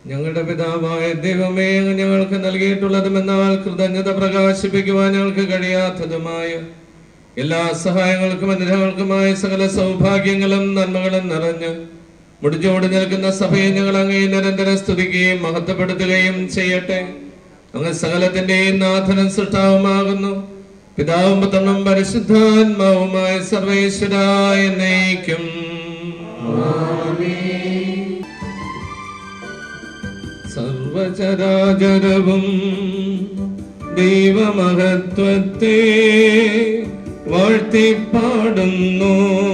ഞങ്ങളുടെ പിതാവായ ദൈവമേ അങ്ങ് ഞങ്ങൾക്ക് നൽകിയിട്ടുള്ളതുമെന്നാൽ കൃതജ്ഞത പ്രകാശിപ്പിക്കുവാൻ ഞങ്ങൾക്ക് കഴിയാത്തതുമായ എല്ലാ സഹായങ്ങൾക്കും അനുഗ്രഹങ്ങൾക്കുമായ സകല സൗഭാഗ്യങ്ങളും നന്മകളും നിറഞ്ഞ് മുടിച്ചോട് നിൽക്കുന്ന സഭയെ ഞങ്ങൾ അങ്ങേ നിരന്തരം സ്തുതിക്കുകയും മഹത്വപ്പെടുത്തുകയും ചെയ്യട്ടെ അങ്ങ് സകലത്തിന്റെയും നാഥനും സൃഷ്ടാവുമാകുന്നു പിതാവും പുത്രനും പരിശുദ്ധാത്മാവുമായ സർവേശ്വരായ നയിക്കും സർവചരാചരവും ദൈവമഹത്വത്തെ വാഴ്ത്തിപ്പാടുന്നു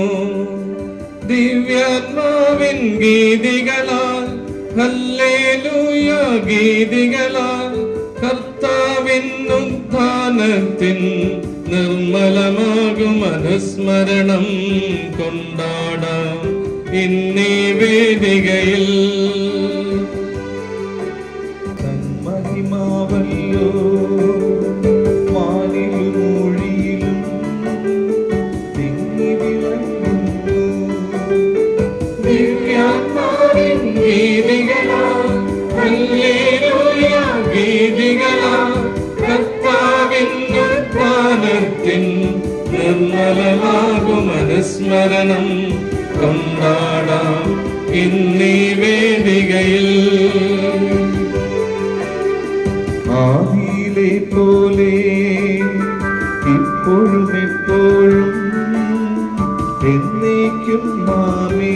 ദിവ്യാത്മാവിൻ ഗീതികളാൽ ഹല്ലേലൂയ ഗീതികളാൽ കർത്താവിൻ ഉത്ഥാനത്തിൻ നിർമ്മലമാകും അനുസ്മരണം കൊണ്ടാടാം ഇന്നീ വേദികയിൽ മഹിമാവല്ലോ വാനിലും മൊഴിയിലും തിങ്ങി വിളങ്ങുന്നു ദിവ്യാത്മാവിൻ ഗീതികളാൽ ഹല്ലേലൂയ ഗീതികളാൽ കർത്താവിൻ ഉത്ഥാനത്തിൻ നിർമ്മലമാകും അനുസ്മരണം കൊണ്ടാടാം ഇന്നീ വേദികയിൽ ആദിയിലെ പോലെ ഇപ്പോഴും എപ്പോഴും എന്നേക്കും നാമേ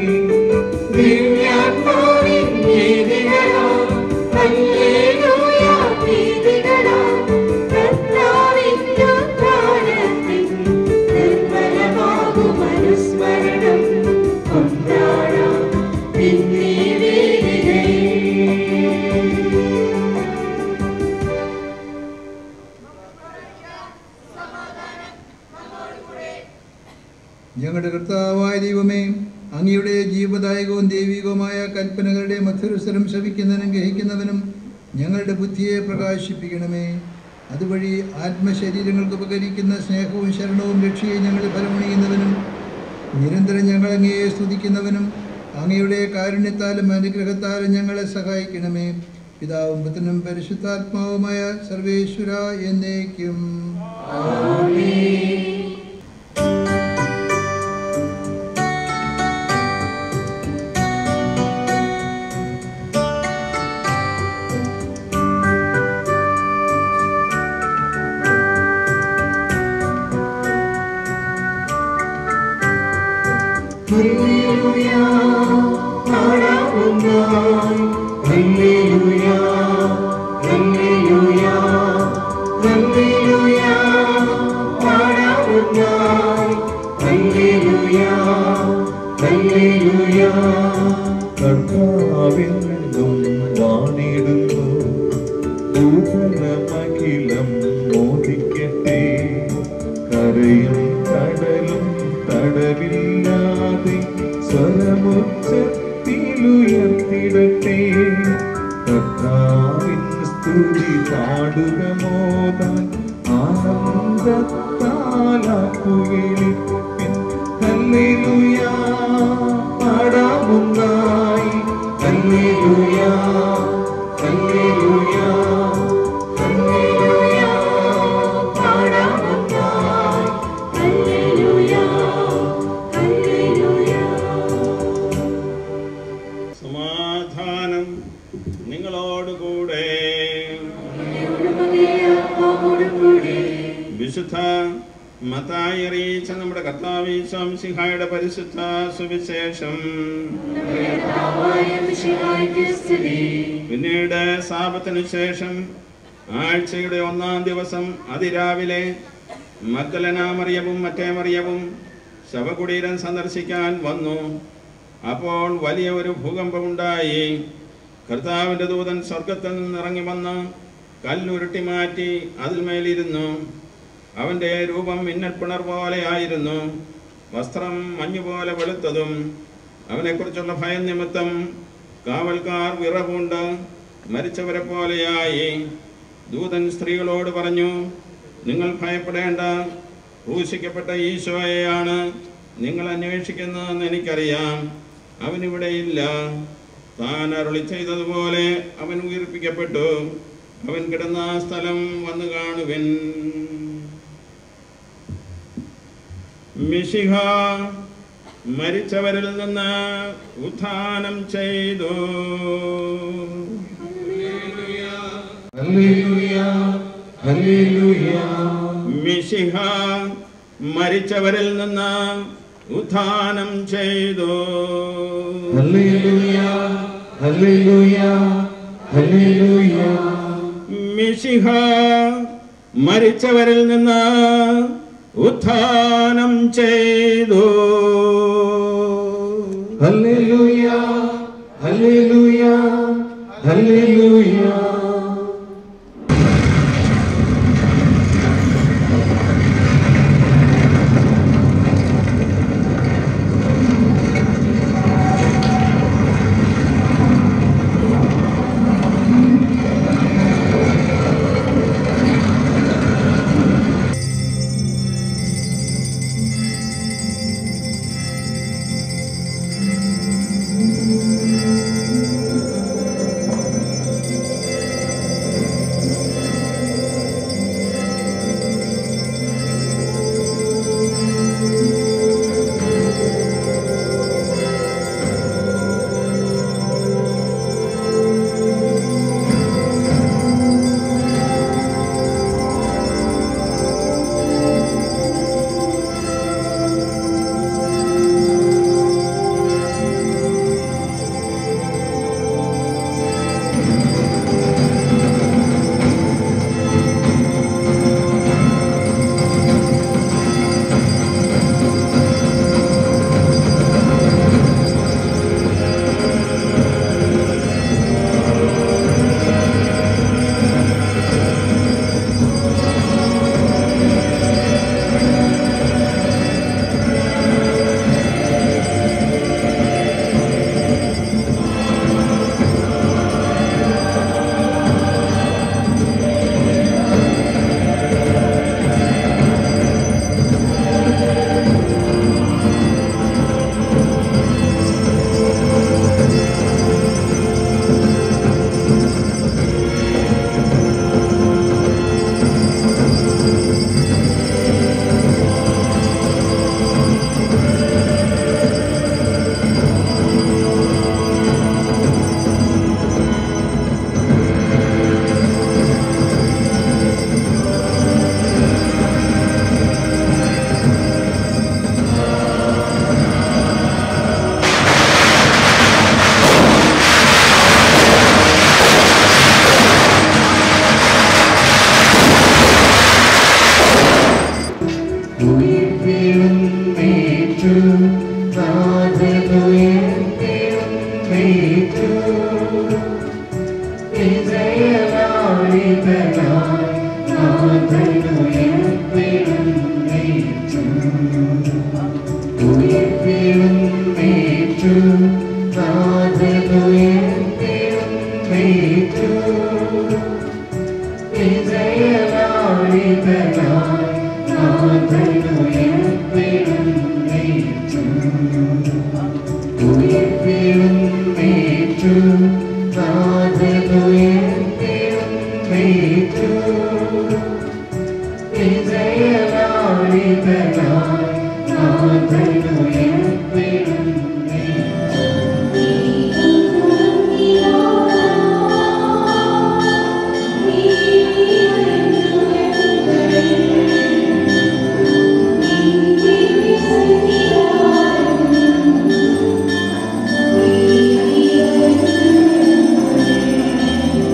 ദിവ്യാത്മാവിൻ ഗീതികളാൽ ഹല്ലേലൂയ ഗീതികളാൽ കർത്താവിൻ ഉത്ഥാനത്തിൻ നിർമ്മലമാകും അനുസ്മരണം കൊണ്ടാടാം ഇന്നീ വേദികയിൽ ഞങ്ങളുടെ കർത്താവായ ദൈവമേ അങ്ങയുടെ ജീവദായകവും ദൈവികവുമായ കൽപ്പനകളുടെ മധുരസ്വരം ശ്രവിക്കുന്നവനും ഗ്രഹിക്കുന്നവനും ഞങ്ങളുടെ ബുദ്ധിയെ പ്രകാശിപ്പിക്കണമേ അതുവഴി ആത്മശരീരങ്ങൾക്ക് ഉപകരിക്കുന്ന സ്നേഹവും ശരണവും രക്ഷയും ഞങ്ങളെ ഫലമണിയുന്നവനും നിരന്തരം ഞങ്ങൾ അങ്ങയെ സ്തുതിക്കുന്നവനും അങ്ങയുടെ കാരുണ്യത്താലും അനുഗ്രഹത്താലും ഞങ്ങളെ സഹായിക്കണമേ പിതാവും പുത്രനും പരിശുദ്ധാത്മാവുമായ സർവേശ്വര എന്നേക്കും കർത്താവെന്നും വാണിടുന്നു ഭൂതലമഖിലം മോദിക്കട്ടെ കരയും കടലും തടവില്ലാതെ സ്വരമുച്ചത്തിലുയർത്തിടട്ടെ കർത്താവിൻ സ്തുതി പാടുക മോദാൻ ആനന്ദത്താലാക്കുകയിലിപ്പിൻ ഹല്ലേലൂയാ പാടാമുന്നായി ഹല്ലേലൂയാ ഹല്ലേലൂയാ ഹല്ലേലൂയാ പാടാമുന്നായി സമാധാനം നിങ്ങളോടുകൂടെ വിശുദ്ധ മത്തായി അറിയിച്ച നമ്മുടെ കർത്താവ് ശംസിഹായുടെ പരിശുദ്ധ സുവിശേഷം പിന്നീട് സാപത്തിനു ശേഷം ആഴ്ചയുടെ ഒന്നാം ദിവസം അതിരാവിലെ മഗ്ദലന മറിയവും മറ്റേ മറിയവും ശവകുടീരം സന്ദർശിക്കാൻ വന്നു അപ്പോൾ വലിയ ഒരു ഭൂകമ്പമുണ്ടായി കർത്താവിൻ്റെ ദൂതൻ സ്വർഗത്തിൽ നിന്നിറങ്ങി വന്ന് കല്ലുരുട്ടി മാറ്റി അതിന്മേലിരുന്നു അവൻ്റെ രൂപം മിന്നൽപ്പിണർ പോലെയായിരുന്നു വസ്ത്രം മഞ്ഞുപോലെ വെളുത്തതും അവനെക്കുറിച്ചുള്ള ഭയം നിമിത്തം കാവൽക്കാർ വിറവുണ്ട് മരിച്ചവരെ പോലെയായി ദൂതൻ സ്ത്രീകളോട് പറഞ്ഞു നിങ്ങൾ ഭയപ്പെടേണ്ട ക്രൂശിക്കപ്പെട്ട ഈശോയെയാണ് നിങ്ങൾ അന്വേഷിക്കുന്നതെന്ന് എനിക്കറിയാം അവനിവിടെയില്ല താൻ അരുളി ചെയ്തതുപോലെ അവൻ ഉയർപ്പിക്കപ്പെട്ടു അവൻ കിടന്ന ആ സ്ഥലം വന്നു കാണുവൻ മിശിഹ മരിച്ചവരിൽ നിന്ന് ഉത്ഥാനം ചെയ്തു ഹല്ലേലൂയ ഹല്ലേലൂയ മിശിഹ മരിച്ചവരിൽ നിന്ന് ഉത്ഥാനം ചെയ്തു ഹല്ലേലൂയ ഹല്ലേലൂയ ഹല്ലേലൂയ മിശിഹ മരിച്ചവരിൽ നിന്ന് ഉത്ഥാനം ചെയ്തു ഹല്ലേലൂയ ഹല്ലേലൂയ ഹല്ലേലൂയ ഉയർത്തിടുന്നേറ്റു നാഥനുയർത്തിടുന്നേറ്റു വിജയനാളിതനായി നാഥനുയർത്തിടുന്നേറ്റു ഉയർത്തിടുന്നേറ്റു നാഥനുയർത്തിടുന്നേറ്റു വിജയനാളിതനായി നാഥനുയർത്തിടുന്നേറ്റു ഉയർത്തിടുന്നേറ്റു നാഥനുയർത്തിടുന്നേറ്റു വിജയനാളിതനായി നാഥനുയർത്തിടുന്നേറ്റു Thank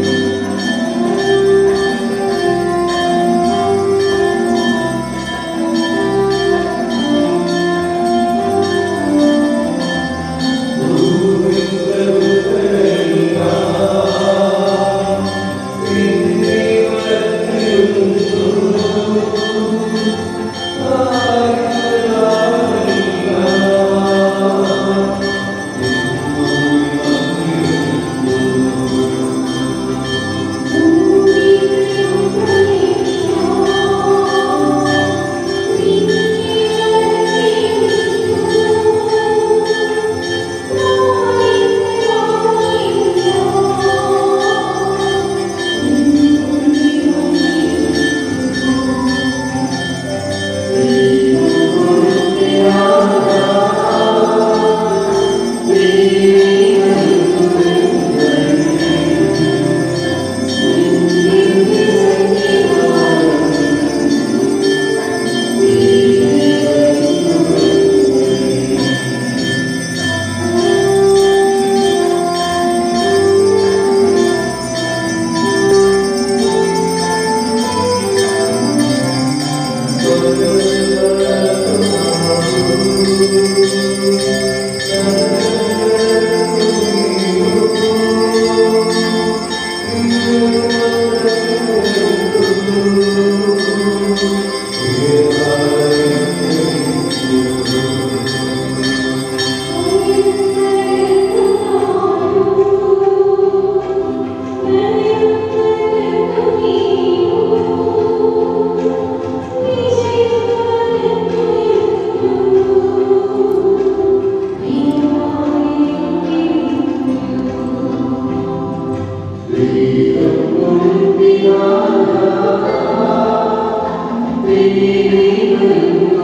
ദൈവം